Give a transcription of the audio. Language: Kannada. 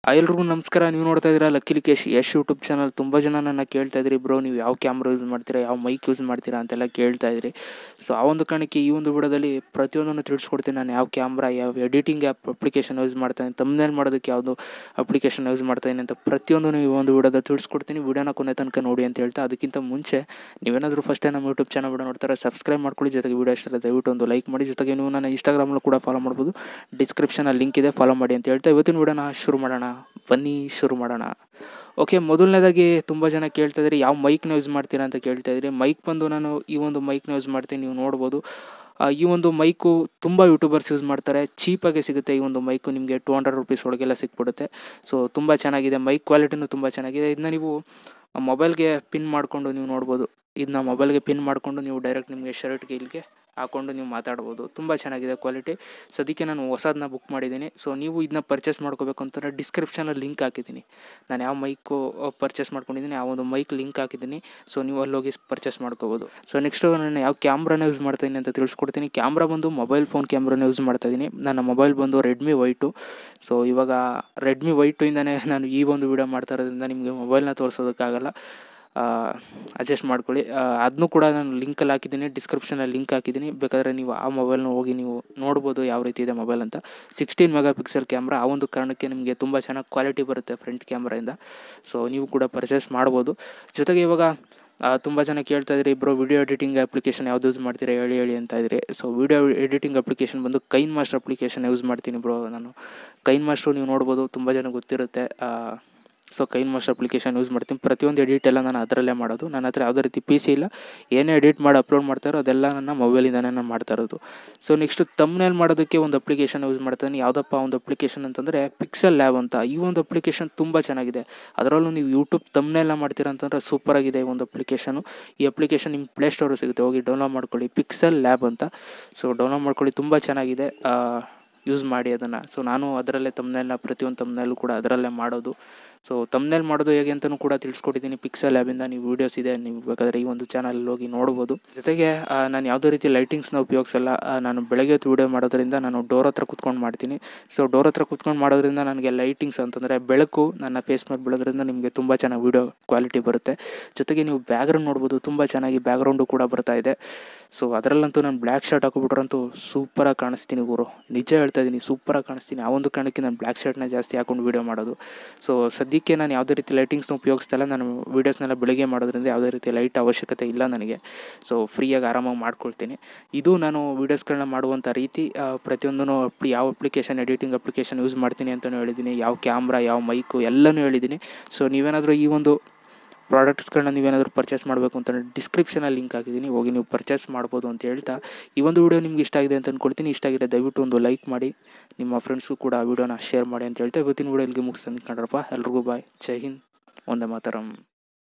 ಆ, ಎಲ್ರಿಗೂ ನಮಸ್ಕಾರ ನೀವು ನೋಡ್ತಾ ಇದ್ದೀರಾ lucky Likesh Yash YouTube channel ತುಂಬ ಜನ ನನ್ನ ಕೇಳ್ತಾ ಇದ್ರಿ ಬ್ರೋ ನೀವು ಯಾವ ಕ್ಯಾಮ್ರಾ ಯೂಸ್ ಮಾಡ್ತೀರಾ ಯಾವ ಮೈಕ್ ಯೂಸ್ ಮಾಡ್ತೀರಾ ಅಂತೆಲ್ಲ ಕೇಳ್ತಾ ಇದ್ರಿ ಸೊ ಆ ಒಂದು ಕಾರಣಕ್ಕೆ ಈ ಒಂದು ವಿಡಿಯೋದಲ್ಲಿ ಪ್ರತಿಯೊಂದನ್ನು ತಿಳಿಸ್ಕೊಡ್ತೀನಿ ನಾನು ಯಾವ ಕ್ಯಾಮ್ರಾ ಯಾವ ಎಡಿಟಿಂಗ್ ಆ್ಯಪ್ ಅಪ್ಲಿಕೇಶನ್ ಯೂಸ್ ಮಾಡ್ತಾನೆ ತಮ್ಮನೇಲಿ ಮಾಡೋದಕ್ಕೆ ಯಾವುದು ಅಪ್ಲಿಕೇಶನ್ ಯೂಸ್ ಮಾಡ್ತಾಯಿನಿ ಅಂತ ಪ್ರತಿಯೊಂದನ್ನು ಈ ಒಂದು ವಿಡಿಯೋದಲ್ಲಿ ತಿಳಿಸ್ಕೊಡ್ತೀನಿ ವಿಡಿಯೋನ ಕೊನೆ ತನಕ ನೋಡಿ ಅಂತ ಹೇಳ್ತಾ ಅದಕ್ಕಿಂತ ಮುಂಚೆ ನೀವೇನಾದರೂ ಫಸ್ಟ್ ಟೈಮ್ ನಮ್ಮ ಯೂಟ್ಯೂಬ್ ಚಾನಲ್ ವಿಡಿಯೋ ನೋಡ್ತಾರೆ ಸಬ್ಸ್ಕ್ರೈಬ್ ಮಾಡ್ಕೊಳ್ಳಿ ಜೊತೆಗೆ ವಿಡಿಯೋ ಇಷ್ಟ ದಯವಿಟ್ಟು ಒಂದು ಲೈಕ್ ಮಾಡಿ ಜೊತೆಗೆ ನೀವು ನನ್ನ ಇನ್ಸ್ಟಾಗ್ರಾಮಲ್ಲೂ ಕೂಡ ಫಾಲೋ ಮಾಡ್ಬೋದು ಡಿಸ್ಕ್ರಿಪ್ಷನಲ್ಲಿ ಲಿಂಕ್ ಇದೆ ಫಾಲೋ ಮಾಡಿ ಅಂತ ಹೇಳ್ತಾ ಇವತ್ತಿನ ವಿಡಿಯೋನ ಶುರು ಮಾಡೋಣ ಬನ್ನಿ ಶುರು ಮಾಡೋಣ ಓಕೆ ಮೊದಲನೇದಾಗಿ ತುಂಬ ಜನ ಕೇಳ್ತಾ ಇದ್ರಿ ಯಾವ ಮೈಕ್ನ ಯೂಸ್ ಮಾಡ್ತೀರಾ ಅಂತ ಕೇಳ್ತಾ ಇದ್ರಿ ಮೈಕ್ ಬಂದು ನಾನು ಈ ಒಂದು ಮೈಕ್ನ ಯೂಸ್ ಮಾಡ್ತೀನಿ ನೀವು ನೋಡ್ಬೋದು ಆ, ಈ ಒಂದು ಮೈಕು ತುಂಬ ಯೂಟ್ಯೂಬರ್ಸ್ ಯೂಸ್ ಮಾಡ್ತಾರೆ ಚೀಪಾಗೆ ಸಿಗುತ್ತೆ ಈ ಒಂದು ಮೈಕು ನಿಮಗೆ ಟು ಹಂಡ್ರೆಡ್ ರುಪೀಸ್ ಒಳಗೆಲ್ಲ ಸಿಕ್ಬಿಡುತ್ತೆ ಸೊ ತುಂಬ ಚೆನ್ನಾಗಿದೆ ಮೈಕ್ ಕ್ವಾಲಿಟಿನೂ ತುಂಬ ಚೆನ್ನಾಗಿದೆ ಇದನ್ನ ನೀವು ಮೊಬೈಲ್ಗೆ ಪಿನ್ ಮಾಡಿಕೊಂಡು ನೀವು ನೋಡ್ಬೋದು ಇದನ್ನ ಮೊಬೈಲ್ಗೆ ಪಿನ್ ಮಾಡಿಕೊಂಡು ನೀವು ಡೈರೆಕ್ಟ್ ನಿಮಗೆ ಶರ್ಟ್ಗೆ ಇಲ್ಲಿಗೆ ಹಾಕೊಂಡು ನೀವು ಮಾತಾಡ್ಬೋದು ತುಂಬ ಚೆನ್ನಾಗಿದೆ ಕ್ವಾಲಿಟಿ ಸದ್ಯಕ್ಕೆ ನಾನು ಹೊಸದನ್ನ ಬುಕ್ ಮಾಡಿದ್ದೀನಿ ಸೊ ನೀವು ಇದನ್ನ ಪರ್ಚೇಸ್ ಮಾಡ್ಕೋಬೇಕು ಅಂತಂದರೆ ಡಿಸ್ಕ್ರಿಪ್ಷನಲ್ಲಿ ಲಿಂಕ್ ಹಾಕಿದ್ದೀನಿ ನಾನು ಯಾವ ಮೈಕು ಪರ್ಚೇಸ್ ಮಾಡ್ಕೊಂಡಿದ್ದೀನಿ ಆ ಒಂದು ಮೈಕ್ ಲಿಂಕ್ ಹಾಕಿದ್ದೀನಿ ಸೊ ನೀವು ಅಲ್ಲೋಗಿ ಪರ್ಚೇಸ್ ಮಾಡ್ಕೋಬೋದು ಸೊ ನೆಕ್ಸ್ಟು ನಾನು ಯಾವ ಕ್ಯಾಮ್ರಾನ ಯೂಸ್ ಮಾಡ್ತಾಯಿದ್ದೀನಿ ಅಂತ ತಿಳಿಸ್ಕೊಡ್ತೀನಿ ಕ್ಯಾಮ್ರಾ ಬಂದು ಮೊಬೈಲ್ ಫೋನ್ ಕ್ಯಾಮ್ರಾನ ಯೂಸ್ ಮಾಡ್ತಾ ಇದ್ದೀನಿ ನನ್ನ ಮೊಬೈಲ್ ಬಂದು ರೆಡ್ಮಿ ವೈಟು ಸೊ ಇವಾಗ ರೆಡ್ಮಿ ವೈಟು ಇಂದನೇ ನಾನು ಈ ಒಂದು ವಿಡಿಯೋ ಮಾಡ್ತಾ ಇರೋದ್ರಿಂದ ನಿಮಗೆ ಮೊಬೈಲ್ನ ತೋರಿಸೋದಕ್ಕಾಗಲ್ಲ ಅಡ್ಜಸ್ಟ್ ಮಾಡ್ಕೊಳ್ಳಿ ಅದನ್ನು ಕೂಡ ನಾನು ಲಿಂಕಲ್ಲಿ ಹಾಕಿದ್ದೀನಿ ಡಿಸ್ಕ್ರಿಪ್ಷನಲ್ಲಿ ಲಿಂಕ್ ಹಾಕಿದ್ದೀನಿ ಬೇಕಾದರೆ ನೀವು ಆ ಮೊಬೈಲ್ನ ಹೋಗಿ ನೀವು ನೋಡ್ಬೋದು ಯಾವ ರೀತಿ ಇದೆ ಮೊಬೈಲ್ ಅಂತ ಸಿಕ್ಸ್ಟೀನ್ ಮೆಗಾ ಪಿಕ್ಸೆಲ್ ಕ್ಯಾಮ್ರಾ ಆ ಒಂದು ಕಾರಣಕ್ಕೆ ನಿಮಗೆ ತುಂಬ ಚೆನ್ನಾಗಿ ಕ್ವಾಲಿಟಿ ಬರುತ್ತೆ ಫ್ರಂಟ್ ಕ್ಯಾಮ್ರಾಯಿಂದ ಸೊ ನೀವು ಕೂಡ ಪರ್ಚೇಸ್ ಮಾಡ್ಬೋದು ಜೊತೆಗೆ ಇವಾಗ ತುಂಬ ಜನ ಕೇಳ್ತಾ ಇದ್ರಿ ಇಬ್ಬರು ವಿಡಿಯೋ ಎಡಿಟಿಂಗ್ ಅಪ್ಲಿಕೇಶನ್ ಯಾವ್ದು ಯೂಸ್ ಮಾಡ್ತೀರಾ ಹೇಳಿ ಹೇಳಿ ಅಂತ ಇದ್ರಿ ಸೊ ವಿಡಿಯೋ ಎಡಿಟಿಂಗ್ ಅಪ್ಲಿಕೇಶನ್ ಬಂದು ಕೈನ್ ಮಾಸ್ಟರ್ ಅಪ್ಲಿಕೇಶನ್ ಯೂಸ್ ಮಾಡ್ತೀನಿ ಬ್ರೋ ನಾನು ಕೈನ್ ಮಾಸ್ಟ್ರು ನೀವು ನೋಡ್ಬೋದು ತುಂಬ ಜನ ಗೊತ್ತಿರುತ್ತೆ so KineMaster application use ಮಾಡ್ತೀನಿ ಪ್ರತಿಯೊಂದು ಎಡಿಟ್ ಎಲ್ಲ ನಾನು ಅದರಲ್ಲೇ ಮಾಡೋದು ನನ್ನ ಹತ್ರ ಯಾವುದೇ ರೀತಿ ಪಿ ಸಿ ಇಲ್ಲ ಏನೇ ಎಡಿಟ್ ಮಾಡಿ ಅಪ್ಲೋಡ್ ಮಾಡ್ತಾರೋ ಅದೆಲ್ಲ ನನ್ನ ಮೊಬೈಲಿಂದನೇ ನಾನು ಮಾಡ್ತಾ ಇರೋದು ಸೊ ನೆಕ್ಸ್ಟ್ ತಮ್ನೇಲ್ ಮಾಡೋದಕ್ಕೆ ಒಂದು ಅಪ್ಲಿಕೇಶನ್ ಯೂಸ್ ಮಾಡ್ತೀನಿ ಯಾವುದಪ್ಪ ಒಂದು ಅಪ್ಲಿಕೇಶನ್ ಅಂತಂದರೆ ಪಿಕ್ಸೆಲ್ ಲ್ಯಾಬ್ ಅಂತ ಈ ಒಂದು ಅಪ್ಲಿಕೇಶನ್ ತುಂಬ ಚೆನ್ನಾಗಿದೆ ಅದರಲ್ಲೂ ನೀವು ಯೂಟ್ಯೂಬ್ ತಮ್ನೆಲ್ಲ ಮಾಡ್ತೀರಾ ಅಂತಂದರೆ ಸೂಪರಾಗಿದೆ ಈ ಒಂದು ಅಪ್ಲಿಕೇಶನು ಈ ಅಪ್ಲಿಕೇಶನ್ ನಿಮ್ಮ ಪ್ಲೇಸ್ಟೋರು ಸಿಗುತ್ತೆ ಹೋಗಿ ಡೌನ್ಲೋಡ್ ಮಾಡ್ಕೊಳ್ಳಿ ಪಿಕ್ಸೆಲ್ ಲ್ಯಾಬ್ ಅಂತ ಸೊ ಡೌನ್ಲೋಡ್ ಮಾಡ್ಕೊಳ್ಳಿ ತುಂಬ ಚೆನ್ನಾಗಿದೆ ಯೂಸ್ ಮಾಡಿ ಅದನ್ನು ಸೊ ನಾನು ಅದರಲ್ಲೇ ತಮ್ಮನೆಲ್ಲ ಪ್ರತಿಯೊಂದು ತಮ್ಮನೆಲ್ಲೂ ಕೂಡ ಅದರಲ್ಲೇ ಮಾಡೋದು ಸೊ ತಮ್ಮನೇಲಿ ಮಾಡೋದು ಹೇಗೆ ಅಂತಲೂ ಕೂಡ ತಿಳಿಸ್ಕೊಟ್ಟಿದ್ದೀನಿ ಪಿಕ್ಸೆಲ್ ಲ್ಯಾಬಿಂದ ನೀವು ವೀಡಿಯೋಸ್ ಇದೆ ನೀವು ಬೇಕಾದರೆ ಈ ಒಂದು ಚಾನಲಲ್ಲಿ ಹೋಗಿ ನೋಡ್ಬೋದು ಜೊತೆಗೆ ಆ, ನಾನು ಯಾವುದೇ ರೀತಿ ಲೈಟಿಂಗ್ಸ್ನ ಉಪಯೋಗಿಸಲ್ಲ ಆ, ನಾನು ಬೆಳಗ್ಗೆ ಹೊತ್ತು ವೀಡಿಯೋ ಮಾಡೋದ್ರಿಂದ ನಾನು ಡೋರ್ ಹತ್ರ ಕುತ್ಕೊಂಡು ಮಾಡ್ತೀನಿ ಸೊ ಡೋರ್ ಹತ್ರ ಕುತ್ಕೊಂಡು ಮಾಡೋದ್ರಿಂದ ನನಗೆ ಲೈಟಿಂಗ್ಸ್ ಅಂತಂದರೆ ಬೆಳಕು ನನ್ನ ಫೇಸ್ ಮೇಲೆ ಬೀಳೋದ್ರಿಂದ ನಿಮಗೆ ತುಂಬ ಚೆನ್ನಾಗಿ ವೀಡಿಯೋ ಕ್ವಾಲಿಟಿ ಬರುತ್ತೆ ಜೊತೆಗೆ ನೀವು ಬ್ಯಾಕ್ಗ್ರೌಂಡ್ ನೋಡ್ಬೋದು ತುಂಬ ಚೆನ್ನಾಗಿ ಬ್ಯಾಕ್ಗ್ರೌಂಡು ಕೂಡ ಬರ್ತಾ ಇದೆ ಸೊ ಅದರಲ್ಲಂತೂ ನಾನು ಬ್ಲ್ಯಾಕ್ ಶರ್ಟ್ ಹಾಕೊಬಿಟ್ರಂತೂ ಸೂಪರಾಗಿ ಕಾಣಿಸ್ತೀನಿ ಗುರು ನಿಜ ಹೇಳ್ತಾ ಇದ್ದೀನಿ ಸೂಪರಾಗಿ ಕಾಣಿಸ್ತೀನಿ ಆ ಒಂದು ಕಾರಣಕ್ಕೆ ನಾನು ಬ್ಲ್ಯಾಕ್ ಶರ್ಟ್ನ ಜಾಸ್ತಿ ಹಾಕೊಂಡು ವೀಡಿಯೋ ಮಾಡೋದು ಸೊ ಸದ್ಯಕ್ಕೆ ನಾನು ಯಾವುದೇ ರೀತಿ ಲೈಟಿಂಗ್ಸ್ನ ಉಪಯೋಗಿಸ್ತಾ ಇಲ್ಲ ನಾನು ವೀಡಿಯೋಸ್ನೆಲ್ಲ ಬೆಳಿಗ್ಗೆ ಮಾಡೋದ್ರಿಂದ ಯಾವುದೇ ರೀತಿ ಲೈಟ್ ಅವಶ್ಯಕತೆ ಇಲ್ಲ ನನಗೆ ಸೊ ಫ್ರೀಯಾಗಿ ಆರಾಮಾಗಿ ಮಾಡ್ಕೊಳ್ತೀನಿ ಇದು ನಾನು ವೀಡಿಯೋಸ್ಗಳನ್ನ ಮಾಡುವಂಥ ರೀತಿ ಆ, ಪ್ರತಿಯೊಂದೂ ಅಪ್ಲಿ ಯಾವ ಅಪ್ಲಿಕೇಶನ್ ಎಡಿಟಿಂಗ್ ಅಪ್ಲಿಕೇಶನ್ ಯೂಸ್ ಮಾಡ್ತೀನಿ ಅಂತಲೂ ಹೇಳಿದ್ದೀನಿ ಯಾವ ಕ್ಯಾಮ್ರಾ ಯಾವ ಮೈಕು ಎಲ್ಲನೂ ಹೇಳಿದ್ದೀನಿ ಸೊ ನೀವೇನಾದರೂ ಈ ಒಂದು ಪ್ರಾಡಕ್ಟ್ಸ್ಗಳನ್ನ ನೀವೇನಾದರೂ ಪರ್ಚೇಸ್ ಮಾಡಬೇಕು ಅಂತ ಡಿಸ್ಕ್ರಿಪ್ಷನಲ್ಲಿ ಲಿಂಕ್ ಹಾಕಿದ್ದೀನಿ ಹೋಗಿ ನೀವು ಪರ್ಚೇಸ್ ಮಾಡ್ಬೋದು ಅಂತ ಹೇಳ್ತಾ ಈ ಒಂದು ವಿಡಿಯೋ ನಿಮ್ಗೆ ಇಷ್ಟ ಆಗಿದೆ ಅಂತ ಅಂದ್ಕೊಳ್ತೀನಿ ಇಷ್ಟ ಆಗಿದೆ ದಯವಿಟ್ಟು ಒಂದು ಲೈಕ್ ಮಾಡಿ ನಿಮ್ಮ ಫ್ರೆಂಡ್ಸ್ಗೂ ಕೂಡ ಆ ವಿಡಿಯೋನ ಶೇರ್ ಮಾಡಿ ಅಂತ ಹೇಳ್ತಾ ಇವತ್ತಿನ ವಿಡಿಯೋ ಇಲ್ಲಿಗೆ ಮುಗಿಸ್ತಾನೆ ಕಂಡ್ರಪ್ಪ ಎಲ್ರಿಗೂ ಬಾಯ್ ಜೈ ಹಿಂದ್ ಒಂದೇ ಮಾತರಂ